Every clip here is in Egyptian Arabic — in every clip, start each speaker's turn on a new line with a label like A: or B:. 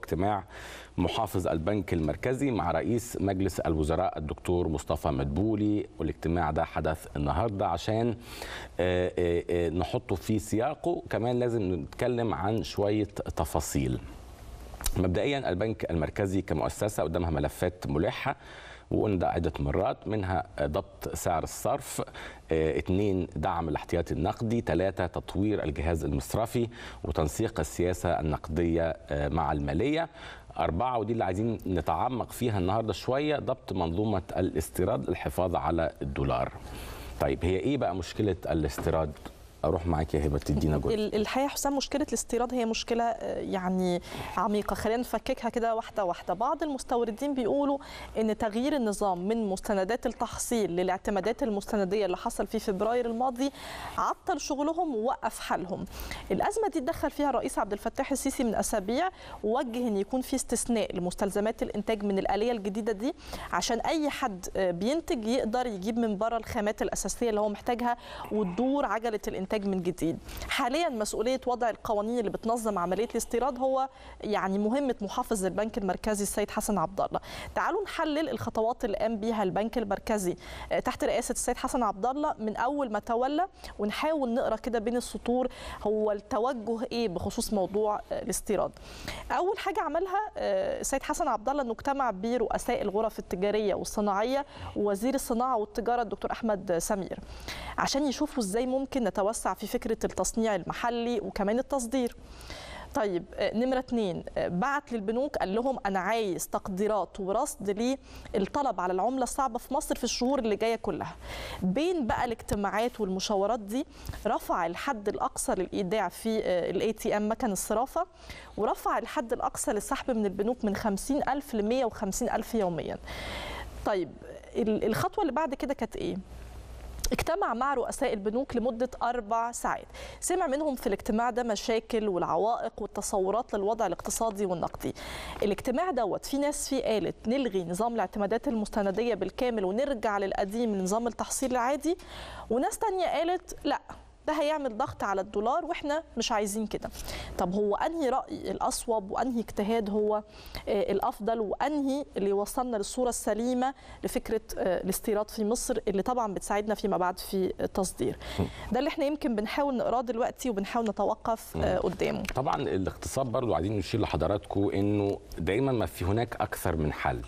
A: اجتماع محافظ البنك المركزي مع رئيس مجلس الوزراء الدكتور مصطفى مدبولي والاجتماع ده حدث النهارده عشان آه، آه، آه، نحطه في سياقه كمان لازم نتكلم عن شويه تفاصيل مبدئيا البنك المركزي كمؤسسه قدامها ملفات ملحه وقلنا ده عدة مرات منها ضبط سعر الصرف آه، اثنين دعم الاحتياطي النقدي ثلاثة تطوير الجهاز المصرفي وتنسيق السياسة النقدية آه، مع المالية أربعة ودي اللي عايزين نتعمق فيها النهاردة شوية ضبط منظومة الاستيراد الحفاظ على الدولار طيب هي ايه بقى مشكلة الاستيراد اروح معاك يا هبه تدينا جزء
B: ال- الحقيقه حسام مشكله الاستيراد هي مشكله آه، يعني عميقه خلينا نفككها كده واحده واحده بعض المستوردين بيقولوا ان تغيير النظام من مستندات التحصيل للاعتمادات المستنديه اللي حصل في فبراير الماضي عطل شغلهم ووقف حالهم الازمه دي اتدخل فيها الرئيس عبد الفتاح السيسي من اسابيع ووجه ان يكون في استثناء لمستلزمات الانتاج من الاليه الجديده دي عشان اي حد آه، بينتج يقدر يجيب من بره الخامات الاساسيه اللي هو محتاجها وتدور عجله الانتاج من جديد حاليا مسؤوليه وضع القوانين اللي بتنظم عمليه الاستيراد هو يعني مهمه محافظ البنك المركزي السيد حسن عبد الله تعالوا نحلل الخطوات اللي قام بيها البنك المركزي آه، تحت رئاسه السيد حسن عبد الله من اول ما تولى ونحاول نقرا كده بين السطور هو التوجه ايه بخصوص موضوع آه، الاستيراد اول حاجه عملها آه، السيد حسن عبد الله انه اجتمع برؤساء الغرف التجاريه والصناعيه ووزير الصناعه والتجاره الدكتور احمد سمير عشان يشوفوا ازاي ممكن نتوسع في فكره التصنيع المحلي وكمان التصدير طيب آه، نمرة اتنين آه، بعت للبنوك قال لهم أنا عايز تقديرات ورصد للطلب على العملة الصعبة في مصر في الشهور اللي جاية كلها بين بقى الاجتماعات والمشاورات دي رفع الحد الأقصى للإيداع في الاي تي ام مكن الصرافة ورفع الحد الأقصى للسحب من البنوك من 50 ألف ل 150 ألف يوميا طيب ال- الخطوة اللي بعد كده كانت إيه؟ اجتمع مع رؤساء البنوك لمدة أربع ساعات سمع منهم في الاجتماع ده مشاكل والعوائق والتصورات للوضع الاقتصادي والنقدي الاجتماع دوت في ناس فيه قالت نلغي نظام الاعتمادات المستندية بالكامل ونرجع للقديم لنظام التحصيل العادي وناس تانية قالت لا ده هيعمل ضغط على الدولار واحنا مش عايزين كده طب هو انهي راي الاصوب وانهي اجتهاد هو آه، الافضل وانهي اللي يوصلنا للصوره السليمه لفكره آه، الاستيراد في مصر اللي طبعا بتساعدنا فيما بعد في التصدير ده اللي احنا يمكن بنحاول نقراه دلوقتي وبنحاول نتوقف آه، قدامه
A: طبعا الاقتصاد برضو عايزين نشير لحضراتكم انه دايما ما في هناك اكثر من حل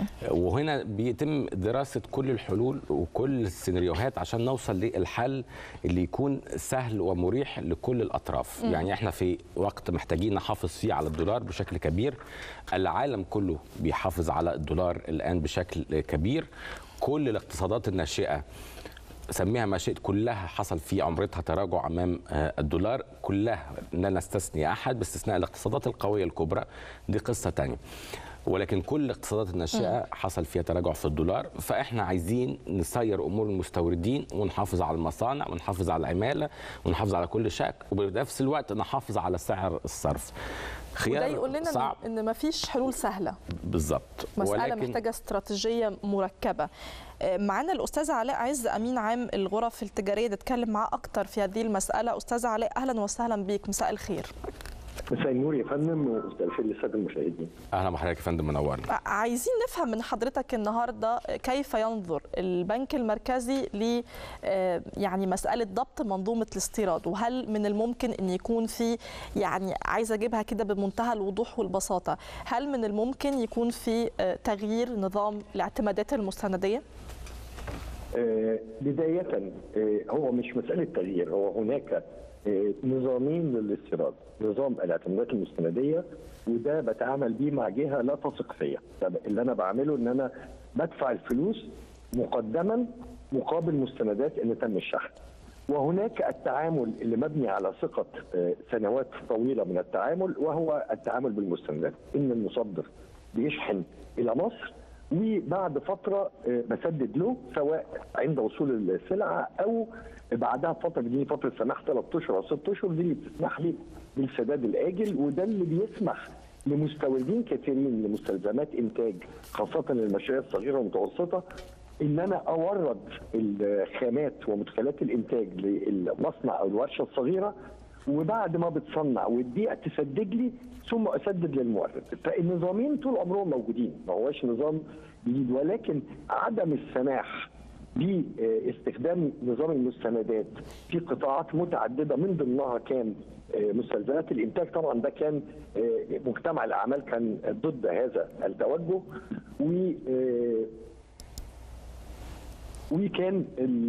A: وهنا بيتم دراسه كل الحلول وكل السيناريوهات عشان نوصل للحل اللي يكون سهل ومريح لكل الاطراف يعني احنا في وقت محتاجين نحافظ فيه على الدولار بشكل كبير العالم كله بيحافظ على الدولار الان بشكل كبير كل الاقتصادات الناشئه سميها ما شئت كلها حصل في عمرتها تراجع امام آه، الدولار كلها لا نستثني احد باستثناء الاقتصادات القويه الكبرى دي قصه تانية ولكن كل الاقتصادات الناشئه حصل فيها تراجع في الدولار فاحنا عايزين نسير امور المستوردين ونحافظ على المصانع ونحافظ على العماله ونحافظ على كل شيء وبنفس الوقت نحافظ على سعر الصرف
B: وده يقول لنا
A: صعب
B: إن- ان مفيش حلول سهله
A: بالظبط
B: مسألة محتاجة استراتيجية مركبة آه، معانا الأستاذ علاء عز أمين عام الغرف التجارية نتكلم معاه أكتر في هذه المسألة أستاذ علاء أهلا وسهلا بيك مساء الخير
C: مساء النور يا فندم ومساء الخير للساده المشاهدين.
A: اهلا بحضرتك يا فندم منورنا
B: ع- عايزين نفهم من حضرتك النهاردة كيف ينظر البنك المركزي ل آه، يعني مسألة ضبط منظومة الاستيراد وهل من الممكن أن يكون في يعني عايزة أجيبها كده بمنتهى الوضوح والبساطة هل من الممكن يكون في آه، تغيير نظام الاعتمادات المستندية؟
C: آه، بدايه آه، هو مش مساله تغيير هو هناك آه، نظامين للاستيراد، نظام الاعتمادات المستنديه وده بتعامل بيه مع جهه لا تثق فيا، طب اللي انا بعمله ان انا بدفع الفلوس مقدما مقابل مستندات ان تم الشحن. وهناك التعامل اللي مبني على ثقة آه، سنوات طويلة من التعامل وهو التعامل بالمستندات إن المصدر بيشحن إلى مصر وبعد فترة آه، بسدد له سواء عند وصول السلعة أو بعدها فترة دي فترة سماح ثلاث أشهر أو ست أشهر دي اللي بتسمح لي بالسداد الآجل وده اللي بيسمح لمستوردين كثيرين لمستلزمات إنتاج خاصة المشاريع الصغيرة والمتوسطة ان انا اورد الخامات ومدخلات الانتاج للمصنع او الورشه الصغيره وبعد ما بتصنع وتبيع تسدد لي ثم اسدد للمورد فالنظامين طول عمرهم موجودين ما هوش نظام جديد ولكن عدم السماح باستخدام نظام المستندات في قطاعات متعدده من ضمنها كان مستلزمات الانتاج طبعا ده كان مجتمع الاعمال كان ضد هذا التوجه و وكان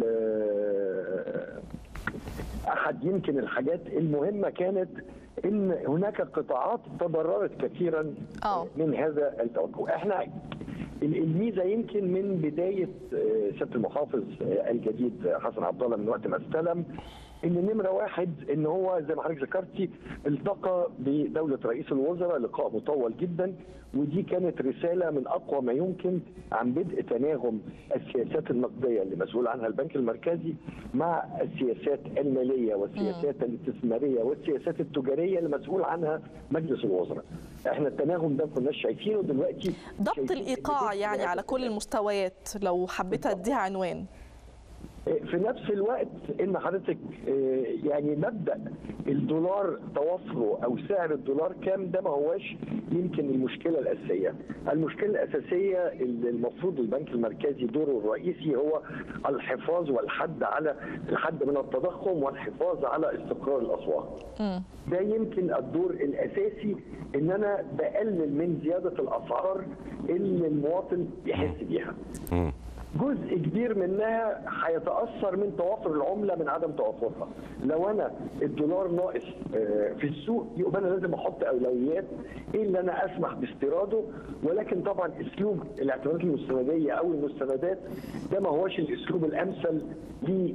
C: احد يمكن الحاجات المهمه كانت ان هناك قطاعات تضررت كثيرا
B: أوه.
C: من هذا التوجه احنا الميزه يمكن من بدايه سياده المحافظ الجديد حسن عبد الله من وقت ما استلم ان نمره واحد ان هو زي ما حضرتك ذكرتي التقى بدوله رئيس الوزراء لقاء مطول جدا ودي كانت رساله من اقوى ما يمكن عن بدء تناغم السياسات النقديه اللي مسؤول عنها البنك المركزي مع السياسات الماليه والسياسات الاستثماريه والسياسات التجاريه اللي مسؤول عنها مجلس الوزراء. احنا التناغم ده ما كناش شايفينه دلوقتي
B: ضبط الايقاع يعني على كل المستويات لو حبيت اديها عنوان
C: في نفس الوقت ان حضرتك يعني مبدا الدولار توفره او سعر الدولار كام ده ما هواش يمكن المشكله الاساسيه، المشكله الاساسيه اللي المفروض البنك المركزي دوره الرئيسي هو الحفاظ والحد على الحد من التضخم والحفاظ على استقرار الاسواق. ده يمكن الدور الاساسي ان انا بقلل من زياده الاسعار اللي المواطن يحس بيها. جزء كبير منها هيتاثر من توافر العمله من عدم توافرها لو انا الدولار ناقص في السوق يبقى انا لازم احط اولويات ايه اللي انا اسمح باستيراده ولكن طبعا اسلوب الاعتمادات المستنديه او المستندات ده ما هوش الاسلوب الامثل ل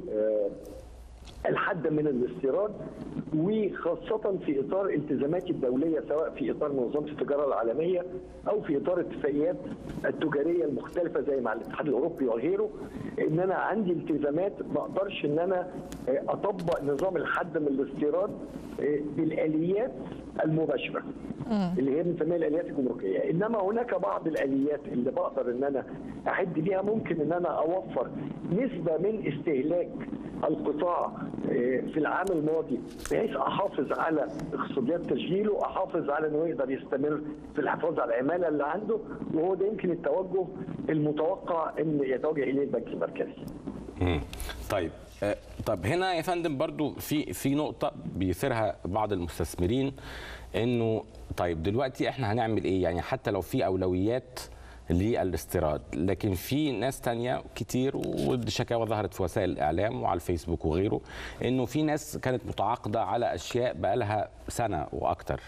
C: الحد من الاستيراد وخاصة في إطار التزامات الدولية سواء في إطار منظمة التجارة العالمية أو في إطار الاتفاقيات التجارية المختلفة زي مع الاتحاد الأوروبي وغيره إن أنا عندي التزامات ما أقدرش إن أنا أطبق نظام الحد من الاستيراد بالآليات المباشرة اللي هي بنسميها الآليات الجمركية إنما هناك بعض الآليات اللي بقدر إن أنا أحد بيها ممكن إن أنا أوفر نسبة من استهلاك القطاع في العام الماضي بحيث احافظ على اقتصاديات تشغيله احافظ على انه يقدر يستمر في الحفاظ على العماله اللي عنده وهو ده يمكن التوجه المتوقع ان يتوجه اليه البنك المركزي.
A: طيب طب هنا يا فندم برضو في في نقطه بيثيرها بعض المستثمرين انه طيب دلوقتي احنا هنعمل ايه يعني حتى لو في اولويات للاستيراد لكن في ناس تانية كتير والشكاوى ظهرت في وسائل الإعلام وعلى الفيسبوك وغيره إنه في ناس كانت متعاقدة على أشياء بقالها سنة وأكتر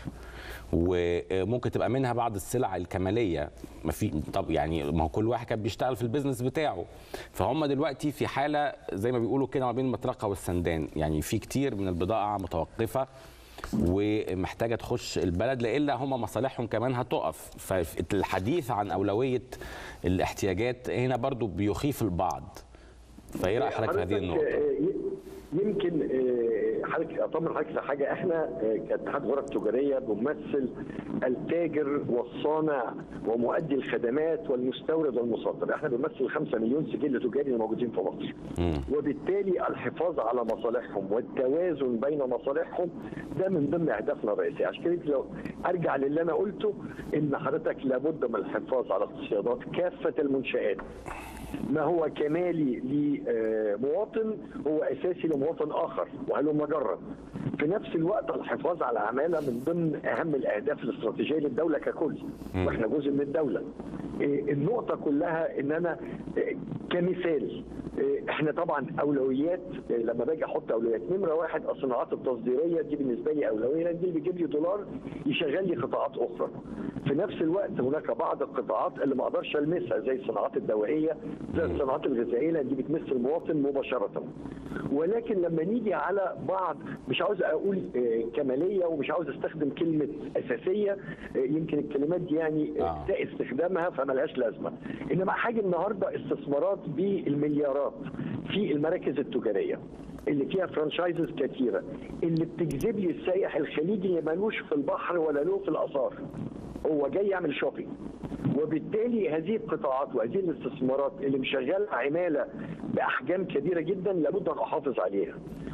A: وممكن تبقى منها بعض السلع الكماليه ما في طب يعني ما هو كل واحد كان بيشتغل في البيزنس بتاعه فهم دلوقتي في حاله زي ما بيقولوا كده ما بين المطرقه والسندان يعني في كتير من البضاعه متوقفه ومحتاجه تخش البلد لإلا هم مصالحهم كمان هتقف فالحديث عن اولويه الاحتياجات هنا برضو بيخيف البعض فايه راي حضرتك في هذه النقطه؟
C: يمكن حضرتك اطمن حضرتك لحاجه احنا كاتحاد غرف تجاريه بنمثل التاجر والصانع ومؤدي الخدمات والمستورد والمصدر احنا بنمثل 5 مليون سجل تجاري اللي موجودين في مصر وبالتالي الحفاظ على مصالحهم والتوازن بين مصالحهم ده من ضمن اهدافنا الرئيسيه عشان كده لو ارجع للي انا قلته ان حضرتك لابد من الحفاظ على اقتصادات كافه المنشات ما هو كمالي لمواطن هو اساسي لمواطن اخر وهلم جرا في نفس الوقت الحفاظ على عماله من ضمن اهم الاهداف الاستراتيجيه للدوله ككل واحنا جزء من الدوله النقطه كلها ان انا كمثال احنا طبعا اولويات لما باجي احط اولويات نمره واحد الصناعات التصديريه دي بالنسبه لي اولويه لان دي اللي بيجيب لي دولار يشغل لي قطاعات اخرى في نفس الوقت هناك بعض القطاعات اللي ما اقدرش المسها زي الصناعات الدوائيه زي الصناعات الغذائيه لان دي بتمس المواطن مباشره ولكن لما نيجي على بعض مش عاوز اقول كماليه ومش عاوز استخدم كلمه اساسيه يمكن الكلمات دي يعني اساء استخدامها فملهاش لازمه انما حاجه النهارده استثمارات بالمليارات في المراكز التجاريه اللي فيها فرانشايزز كثيره اللي بتجذب لي السائح الخليجي اللي مالوش في البحر ولا له في الاثار هو جاي يعمل شوبينج وبالتالي هذه القطاعات وهذه الاستثمارات اللي مشغله عماله باحجام كبيره جدا لابد ان احافظ عليها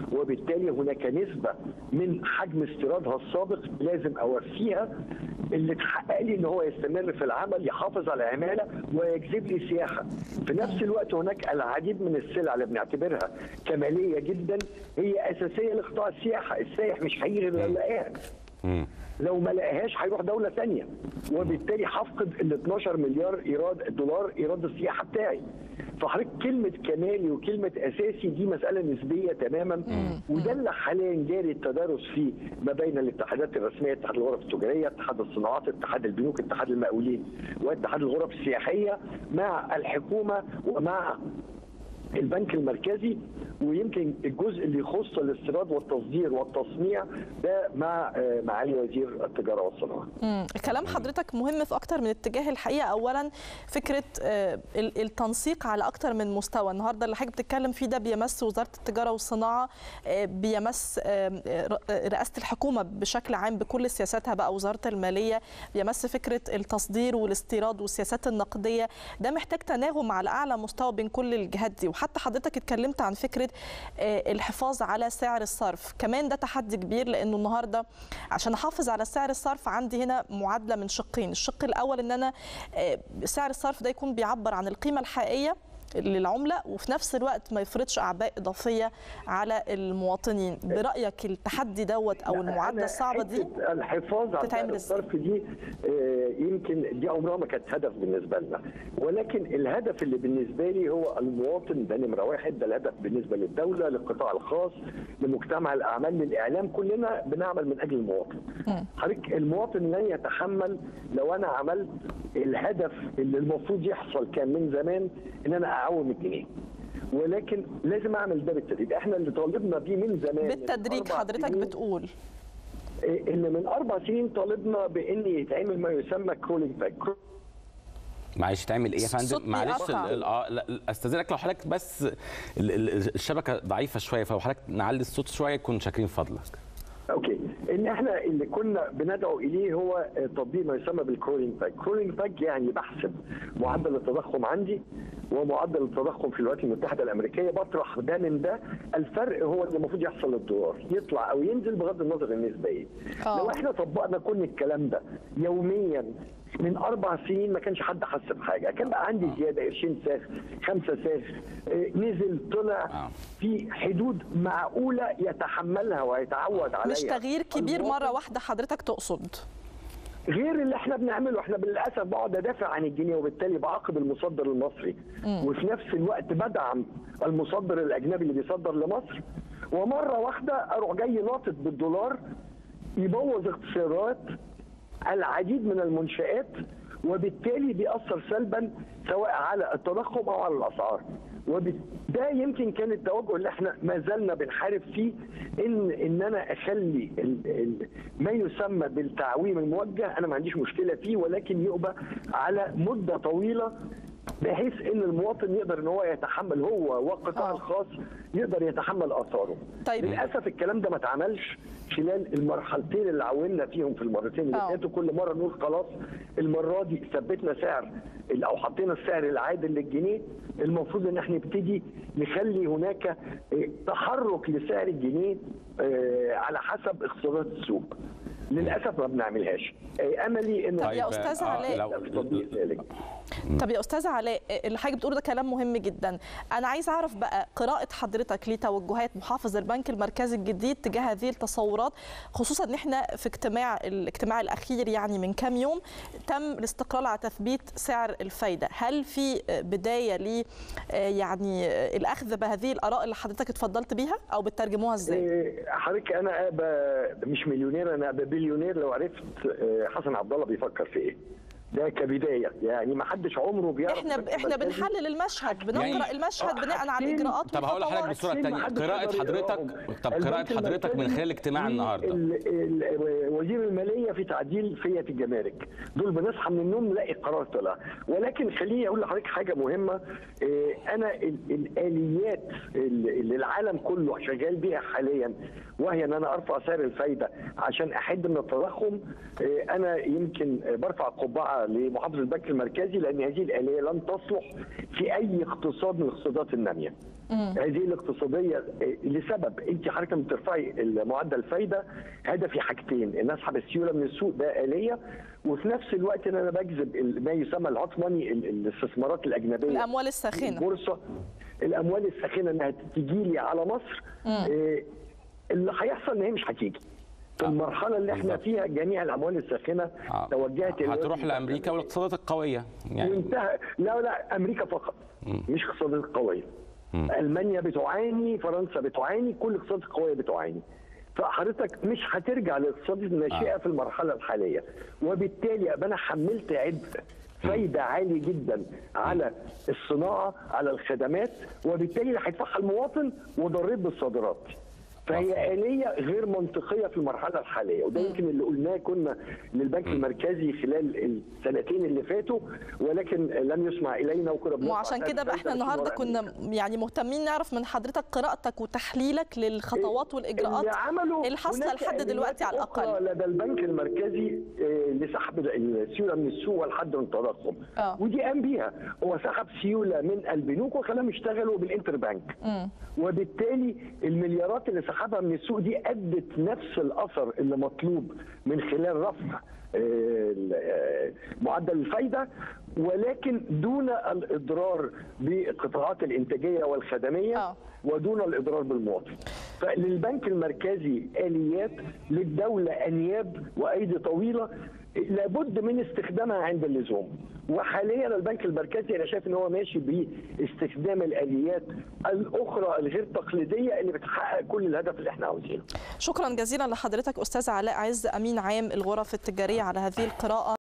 C: وبالتالي هناك نسبه من حجم استيرادها السابق لازم اوفيها اللي تحقق لي ان هو يستمر في العمل يحافظ على العماله ويجذب لي سياحه. في نفس الوقت هناك العديد من السلع اللي بنعتبرها كماليه جدا هي اساسيه لقطاع السياحه، السائح مش هيجي غير لما يلاقيها. لو ما لقاهاش هيروح دوله ثانيه وبالتالي هفقد ال 12 مليار ايراد دولار ايراد السياحه بتاعي فحضرتك كلمه كمالي وكلمه اساسي دي مساله نسبيه تماما وده اللي حاليا جاري التدارس فيه ما بين الاتحادات الرسميه اتحاد الغرف التجاريه اتحاد الصناعات اتحاد البنوك اتحاد المقاولين واتحاد الغرف السياحيه مع الحكومه ومع البنك المركزي ويمكن الجزء اللي يخص الاستيراد والتصدير والتصنيع ده مع آه، معالي وزير التجاره والصناعه.
B: مم. كلام حضرتك مهم في اكتر من اتجاه الحقيقه اولا فكره آه، ال- التنسيق على اكتر من مستوى النهارده اللي حضرتك بتتكلم فيه ده بيمس وزاره التجاره والصناعه آه، بيمس آه، ر- آه، رئاسه الحكومه بشكل عام بكل سياساتها بقى وزاره الماليه بيمس فكره التصدير والاستيراد والسياسات النقديه ده محتاج تناغم على اعلى مستوى بين كل الجهات دي وحتى حضرتك اتكلمت عن فكره آه، الحفاظ على سعر الصرف كمان ده تحدي كبير لانه النهارده عشان احافظ على سعر الصرف عندي هنا معادله من شقين الشق الاول ان انا آه، سعر الصرف ده يكون بيعبر عن القيمه الحقيقيه للعمله وفي نفس الوقت ما يفرضش اعباء اضافيه على المواطنين برايك التحدي دوت او المعادله
C: أنا
B: الصعبه دي
C: حتة الحفاظ على
B: تتعمل
C: سعر
B: إزاي؟
C: الصرف دي آه، يمكن دي عمرها ما كانت هدف بالنسبه لنا ولكن الهدف اللي بالنسبه لي هو المواطن ده نمره واحد ده الهدف بالنسبه للدوله للقطاع الخاص لمجتمع الاعمال للاعلام كلنا بنعمل من اجل المواطن حضرتك المواطن لن يتحمل لو انا عملت الهدف اللي المفروض يحصل كان من زمان ان انا اعوم الجنيه ولكن لازم اعمل ده بالتدريج احنا اللي طالبنا بيه من زمان
B: بالتدريج
C: من أربع
B: حضرتك
C: سنين
B: بتقول
C: ان من اربع سنين طالبنا بان يتعمل ما يسمى كرولينج باك
A: معلش تعمل ايه يا
B: الصوت
A: فندم معلش
B: بيقطع.
A: ال- ال- اه لا، استاذنك لو حضرتك بس ال- ال- الشبكه ضعيفه شويه فلو حضرتك نعلي الصوت شويه كنا شاكرين فضلك
C: اوكي ان احنا اللي كنا بندعو اليه هو تطبيق ما يسمى بالكرولينج باك كرولينج باك يعني بحسب معدل التضخم عندي ومعدل التضخم في الولايات المتحده الامريكيه بطرح ده من ده الفرق هو اللي المفروض يحصل للدولار يطلع او ينزل بغض النظر النسبه ايه
B: آه.
C: لو احنا طبقنا كل الكلام ده يوميا من اربع سنين ما كانش حد حس بحاجه كان بقى عندي زياده قرشين ساخ خمسه ساخ آه، نزل طلع
A: آه.
C: في حدود معقوله يتحملها ويتعود عليها
B: مش تغيير كبير
C: المواطن
B: مره واحده حضرتك تقصد
C: غير اللي احنا بنعمله احنا للاسف بقعد ادافع عن الجنيه وبالتالي بعاقب المصدر المصري وفي نفس الوقت بدعم المصدر الاجنبي اللي بيصدر لمصر ومره واحده اروح جاي ناطط بالدولار يبوظ اقتصادات العديد من المنشآت وبالتالي بيأثر سلبا سواء على التضخم او على الاسعار وده يمكن كان التوجه اللي احنا ما زلنا بنحارب فيه ان ان انا اخلي ال ال ما يسمى بالتعويم الموجه انا ما عنديش مشكله فيه ولكن يبقى على مده طويله بحيث ان المواطن يقدر ان هو يتحمل هو والقطاع
B: آه.
C: الخاص يقدر يتحمل اثاره
B: طيب.
C: للاسف الكلام ده ما اتعملش خلال المرحلتين اللي عودنا فيهم في المرتين اللي
B: آه.
C: فاتوا كل مره نقول خلاص المره دي ثبتنا سعر او حطينا السعر العادل للجنيه المفروض ان احنا نبتدي نخلي هناك آه، تحرك لسعر الجنيه آه، على حسب اقتصادات السوق للاسف ما بنعملهاش آه، املي ان
B: طب يا
A: طيب،
B: أستاذ
A: آه،
B: علاء.
A: لو-
C: في تطبيق ذلك
B: طب يا استاذه علاء اللي حضرتك بتقوله ده كلام مهم جدا انا عايز اعرف بقى قراءه حضرتك لتوجهات محافظ البنك المركزي الجديد تجاه هذه التصورات خصوصا ان احنا في اجتماع الاجتماع الاخير يعني من كام يوم تم الاستقرار على تثبيت سعر الفايده هل في بدايه ل يعني الاخذ بهذه الاراء اللي حضرتك اتفضلت بيها او بتترجموها ازاي
C: إيه، حضرتك انا أبقى مش مليونير انا أبقى بليونير لو عرفت آه، حسن عبد الله بيفكر في ايه ده كبدايه يعني ما حدش عمره بيعرف
B: احنا
C: البنك
B: احنا
C: المركزي.
B: بنحلل المشهد بنقرا
A: يعني-
B: المشهد بناء على
C: حاجتين-
B: الاجراءات
A: طب هقول لحضرتك
B: والخطوات.
A: بصوره
C: حاجتين
A: ثانيه
C: محدش
A: قراءه
C: يقدر
A: حضرتك
C: يقراهم.
A: طب قراءه
C: البنك
A: حضرتك من
C: المركزي
A: خلال اجتماع النهارده
C: ال- ال- وزير الماليه في تعديل فئه الجمارك دول بنصحى من النوم نلاقي قرار طلع ولكن خليني اقول لحضرتك حاجه مهمه إيه، انا ال- الاليات اللي اللي العالم كله شغال بيها حاليا وهي ان انا ارفع سعر الفايده عشان احد من التضخم إيه، انا يمكن برفع القبعه نصيحه لمحافظ البنك المركزي لان هذه الاليه لن تصلح في اي اقتصاد من الاقتصادات الناميه. هذه الاقتصاديه آه، لسبب انت حضرتك لما بترفعي معدل الفايده هدفي حاجتين ان اسحب السيوله من السوق ده اليه وفي نفس الوقت ان انا بجذب ال- ما يسمى الهوت ماني ال- الاستثمارات الاجنبيه
B: الاموال الساخنه
C: البورصه الاموال الساخنه انها تيجي لي على مصر إيه اللي هيحصل ان هي مش هتيجي في
A: آه.
C: المرحله اللي احنا
A: بالظبط.
C: فيها جميع الاموال الساخنه
A: آه.
C: توجهت إلى
A: هتروح
C: الولايات
A: لامريكا والاقتصادات القويه يعني
C: وانتهى لا لا امريكا فقط مش اقتصادات قويه المانيا بتعاني فرنسا بتعاني كل الاقتصادات القويه بتعاني فحضرتك مش هترجع للاقتصاد الناشئه
A: آه.
C: في المرحله الحاليه وبالتالي ابقى انا حملت عبء فايده عالي جدا على الصناعه على الخدمات وبالتالي اللي هيدفعها المواطن وضريت بالصادرات فهي آلية غير منطقية في المرحلة الحالية وده يمكن اللي قلناه كنا للبنك المركزي خلال السنتين اللي فاتوا ولكن لم يسمع إلينا وكنا بنرفع
B: وعشان
C: سعر
B: كده بقى
C: الفايدة
B: احنا النهارده
C: بس ورا أمريكا.
B: كنا يعني مهتمين نعرف من حضرتك قراءتك وتحليلك للخطوات والاجراءات
C: اللي عملوا
B: الحاصله
C: هناك
B: لحد دلوقتي على
C: آليات أخرى
B: الاقل
C: لدى البنك المركزي آه، لسحب السيوله من السوق والحد من التضخم
B: آه.
C: ودي قام بيها هو سحب سيوله من البنوك وخلاهم يشتغلوا بالانتر بنك وبالتالي المليارات اللي سحبها من السوق دي ادت نفس الاثر اللي مطلوب من خلال رفع آه، آه، معدل الفايده ولكن دون الاضرار بالقطاعات الانتاجيه والخدميه
B: آه.
C: ودون الاضرار بالمواطن. فللبنك المركزي اليات للدوله انياب وايدي طويله لابد من استخدامها عند اللزوم. وحاليا البنك المركزي انا شايف ان هو ماشي باستخدام الاليات الاخرى الغير تقليديه اللي بتحقق كل الهدف اللي احنا عاوزينه.
B: شكرا جزيلا لحضرتك استاذ علاء عز امين عام الغرف التجاريه على هذه القراءه